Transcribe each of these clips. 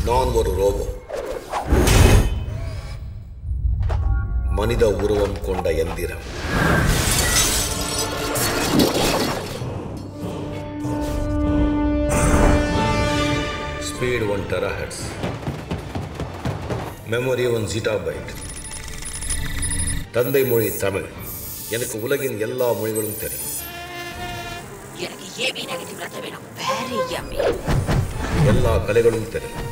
நான் ஒரு ரோபோ மனித உருவம் கொண்ட எந்திரம் speed one terahertz memory one zettabyte தந்தை மொழி தமிழ் எனக்கு உலகின் எல்லா மொழிகளும் தெரியும் எனக்கு ஏபி நெகட்டிவ் ரத்தம் வேணும் வெரி யம்மி எல்லா கலைகளும் தெரியும்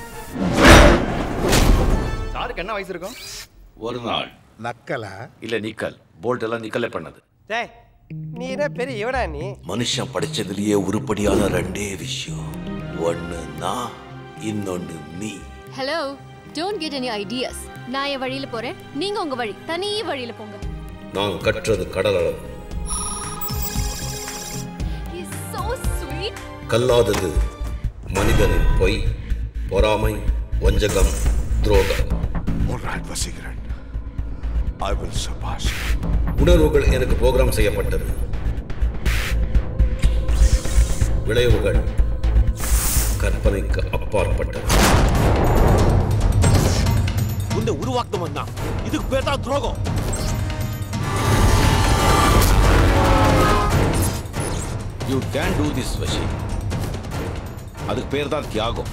சாருக்கு என்ன வயசு இருக்கும் ஒரு நாள் நக்கலா இல்ல நிக்கல் போல்ட் எல்லாம் நிக்கலே பண்ணது டேய் நீ என்ன பெரிய இவடா நீ மனுஷன் படிச்சதுலயே உருப்படியான ரெண்டே விஷயம் ஒண்ணு நான் இன்னொன்னு நீ hello don't get any ideas நான் என் வழியில போறேன் நீங்க உங்க வழி தனி வழியில போங்க நான் கற்றது கடல் அளவு He's so sweet. கல்லாதது மனிதனின் பொய் பொறாமை வஞ்சகம் துரோகம் All right, Vasigaran. I will surpass you. உணர்வுகள் எனக்கு புரோகிராம் செய்யப்பட்டது விளைவுகள் கற்பனைக்கு அப்பாற்பட்டது உன்னை உருவாக்கணும் தான் இதுக்கு பேர் தான் துரோகம் யூ கேன் டூ திஸ் வஷி அதுக்கு பேர் தான் தியாகம்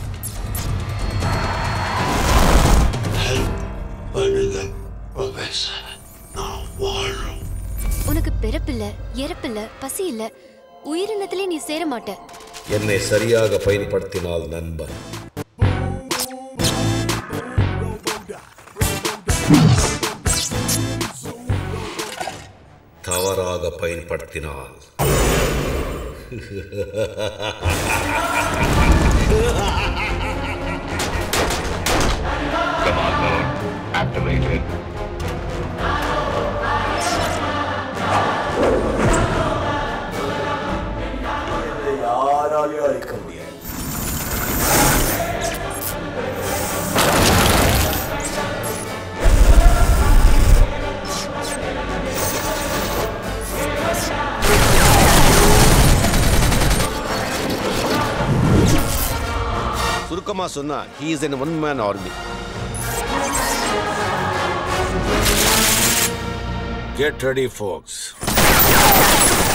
உனக்கு பிறப்பில்ல இறப்பில்ல பசி இல்ல உயிரினத்திலே நீ சேர மாட்ட என்னை சரியாக பயன்படுத்தினால் நண்பன் தவறாக பயன்படுத்தினால் யாராலையும் அழிக்க முடியாது சுருக்கமா சொன்னா he is an one man army Get ready, folks.